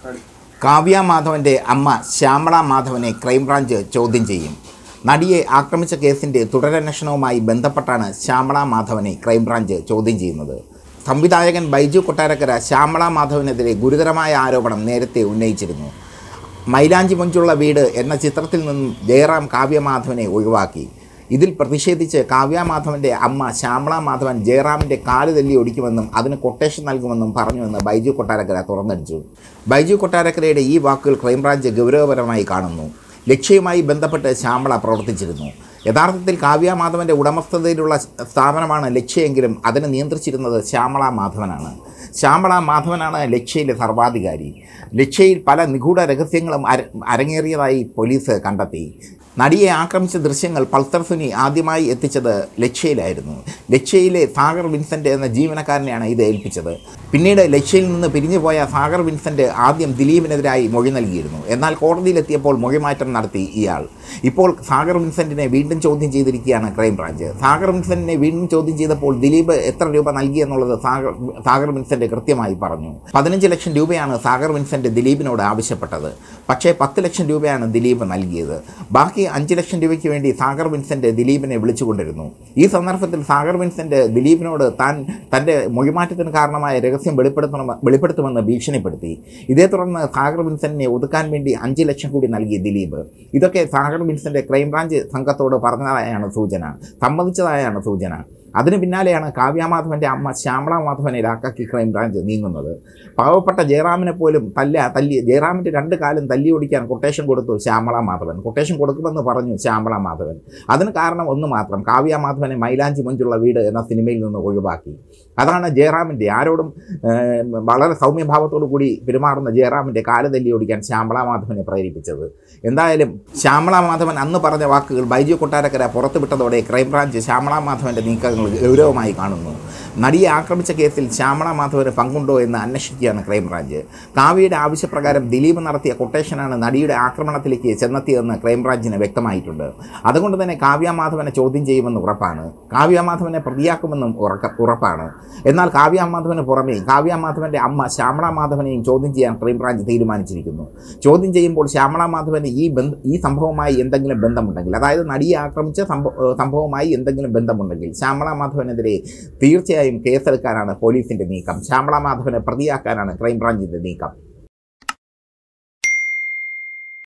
കാവ്യ മാധവന്റെ അമ്മ ശ്യാമള മാധവനെ ക്രൈംബ്രാഞ്ച് ചോദ്യം ചെയ്യും നടിയെ ആക്രമിച്ച കേസിന്റെ തുടരന്വേഷണവുമായി ബന്ധപ്പെട്ടാണ് ശ്യാമള മാധവനെ ക്രൈംബ്രാഞ്ച് ചോദ്യം ചെയ്യുന്നത് സംവിധായകൻ ബൈജു കൊട്ടാരക്കര ശ്യാമള മാധവനെതിരെ ഗുരുതരമായ ആരോപണം നേരത്തെ ഉന്നയിച്ചിരുന്നു മൈലാഞ്ചി മഞ്ചുള്ള വീട് എന്ന ചിത്രത്തിൽ നിന്നും ജയറാം കാവ്യമാധവനെ ഒഴിവാക്കി ഇതിൽ പ്രതിഷേധിച്ച് കാവ്യമാധവന്റെ അമ്മ ശ്യാമള മാധവൻ ജയറാമിന്റെ കാല് തല്ലി ഒടിക്കുമെന്നും അതിന് കൊട്ടേഷൻ നൽകുമെന്നും പറഞ്ഞുവെന്ന് ബൈജു കൊട്ടാരക്കര തുറന്നടിച്ചു ബൈജു കൊട്ടാരക്കരയുടെ ഈ വാക്കുകൾ ക്രൈംബ്രാഞ്ച് ഗൗരവപരമായി കാണുന്നു ലക്ഷ്യവുമായി ബന്ധപ്പെട്ട് ശ്യാമള പ്രവർത്തിച്ചിരുന്നു യഥാർത്ഥത്തിൽ കാവ്യ മാധവന്റെ ഉടമസ്ഥതയിലുള്ള സ്ഥാപനമാണ് ലക്ഷ്യയെങ്കിലും അതിനെ നിയന്ത്രിച്ചിരുന്നത് ശ്യാമള മാധവനാണ് ശ്യാമള മാധവനാണ് ലക്ഷ്യയിലെ സർവാധികാരി ലക്ഷ്യയിൽ പല നിഗൂഢ രഹസ്യങ്ങളും അര അരങ്ങേറിയതായി പോലീസ് കണ്ടെത്തി നടിയെ ആക്രമിച്ച ദൃശ്യങ്ങൾ പൾസർ സുനി ആദ്യമായി എത്തിച്ചത് ലക്ഷ്യയിലായിരുന്നു ലക്ഷ്യയിലെ സാഗർ വിൻസെൻ്റ് എന്ന ജീവനക്കാരനെയാണ് ഇത് ഏൽപ്പിച്ചത് പിന്നീട് ലക്ഷ്യയിൽ നിന്ന് പിരിഞ്ഞുപോയ സാഗർ വിൻസെൻ്റ് ആദ്യം ദിലീപിനെതിരായി മൊഴി നൽകിയിരുന്നു എന്നാൽ കോടതിയിലെത്തിയപ്പോൾ മൊഴിമാറ്റം നടത്തി ഇയാൾ ഇപ്പോൾ സാഗർ വിൻസെൻറ്റിനെ വീണ്ടും ചോദ്യം ചെയ്തിരിക്കുകയാണ് ക്രൈംബ്രാഞ്ച് സാഗർ വിൻസെൻറ്റിനെ വീണ്ടും ചോദ്യം ചെയ്തപ്പോൾ ദിലീപ് എത്ര രൂപ നൽകി എന്നുള്ളത് സാഗർ സാഗർ വിൻസെൻ്റ് കൃത്യമായി പറഞ്ഞു പതിനഞ്ച് ലക്ഷം രൂപയാണ് സാഗർ വിൻസെൻ്റ് ദിലീപിനോട് ആവശ്യപ്പെട്ടത് പക്ഷേ പത്ത് ലക്ഷം രൂപയാണ് ദിലീപ് നൽകിയത് ബാക്കി അഞ്ച് ലക്ഷം രൂപയ്ക്ക് വേണ്ടി സാഗർ വിൻസെൻ്റ് ദിലീപിനെ വിളിച്ചുകൊണ്ടിരുന്നു ഈ സന്ദർഭത്തിൽ സാഗർ വിൻസെൻ്റ് ദിലീപിനോട് താൻ തൻ്റെ മൊഴിമാറ്റത്തിന് കാരണമായ രഹസ്യം വെളിപ്പെടുത്തണം വെളിപ്പെടുത്തുമെന്ന് ഭീഷണിപ്പെടുത്തി ഇതേ തുടർന്ന് സാഗർ വിൻസെൻറ്റിനെ ഒതുക്കാൻ വേണ്ടി അഞ്ച് ലക്ഷം കൂടി നൽകി ദിലീപ് ഇതൊക്കെ സാഗർ വിൻസെൻ്റ് ക്രൈംബ്രാഞ്ച് സംഘത്തോട് പറഞ്ഞതായാണ് സൂചന സമ്മതിച്ചതായാണ് സൂചന അതിന് പിന്നാലെയാണ് കാവ്യമാധവൻ്റെ അമ്മ ശ്യാമള മാധവനെ ഇലാക്കാക്കി ക്രൈംബ്രാഞ്ച് നീങ്ങുന്നത് പാവപ്പെട്ട ജയറാമിനെ പോലും തല്ല തല്ലി ജയറാമിൻ്റെ രണ്ട് കാലും തല്ലി ഓടിക്കാൻ കൊട്ടേഷൻ കൊടുത്തു ശ്യാമള മാധവൻ കൊട്ടേഷൻ കൊടുക്കുമെന്ന് പറഞ്ഞു ശ്യാമള മാധവൻ അതിന് കാരണം ഒന്ന് മാത്രം കാവ്യ മാധവനെ മൈലാഞ്ചി മഞ്ചുള്ള വീട് എന്ന സിനിമയിൽ നിന്ന് ഒഴിവാക്കി അതാണ് ജയറാമിൻ്റെ ആരോടും ഏം, വളരെ സൗമ്യഭാവത്തോടു കൂടി പെരുമാറുന്ന ജയറാമിൻ്റെ കാല് തല്ലി ഓടിക്കാൻ ശ്യാമള മാധവനെ പ്രേരിപ്പിച്ചത് എന്തായാലും ശ്യാമള മാധവൻ അന്ന് പറഞ്ഞ വാക്കുകൾ ബൈജു കൊട്ടാരക്കര പുറത്തുവിട്ടതോടെ ക്രൈംബ്രാഞ്ച് ശ്യാമള മാധവൻ്റെ നീക്കങ്ങൾ ഗൗരവമായി കാണുന്നു നടിയെ ആക്രമിച്ച കേസിൽ ശ്യാമള മാധവന് പങ്കുണ്ടോ എന്ന് അന്വേഷിക്കുകയാണ് ക്രൈംബ്രാഞ്ച് കാവ്യയുടെ ആവശ്യപ്രകാരം ദിലീപ് നടത്തിയ കൊട്ടേഷനാണ് നടിയുടെ ആക്രമണത്തിലേക്ക് ചെന്നെത്തിയതെന്ന് ക്രൈംബ്രാഞ്ചിന് വ്യക്തമായിട്ടുണ്ട് അതുകൊണ്ട് തന്നെ കാവ്യ മാധവനെ ചോദ്യം ചെയ്യുമെന്ന് ഉറപ്പാണ് കാവ്യ മാധവനെ പ്രതിയാക്കുമെന്നും ഉറക്ക ഉറപ്പാണ് എന്നാൽ കാവ്യ മാധവന് പുറമേ കാവ്യ മാധവൻ്റെ അമ്മ ശ്യാമള മാധവനെയും ചോദ്യം ചെയ്യാൻ ക്രൈംബ്രാഞ്ച് തീരുമാനിച്ചിരിക്കുന്നു ചോദ്യം ചെയ്യുമ്പോൾ ശ്യാമള മാധവന് ഈ ബന്ധ ഈ സംഭവവുമായി എന്തെങ്കിലും ബന്ധമുണ്ടെങ്കിൽ അതായത് നടിയെ ആക്രമിച്ച സംഭവ ഏഹ് സംഭവവുമായി എന്തെങ്കിലും ബന്ധമുണ്ടെങ്കിൽ ശ്യാമള മാധവനെതിരെ തീർച്ചയായും കേസെടുക്കാനാണ് പോലീസിൻ്റെ നീക്കം ശ്യാമള മാധവനെ പ്രതിയാക്കാനാണ് ക്രൈംബ്രാഞ്ചിൻ്റെ നീക്കം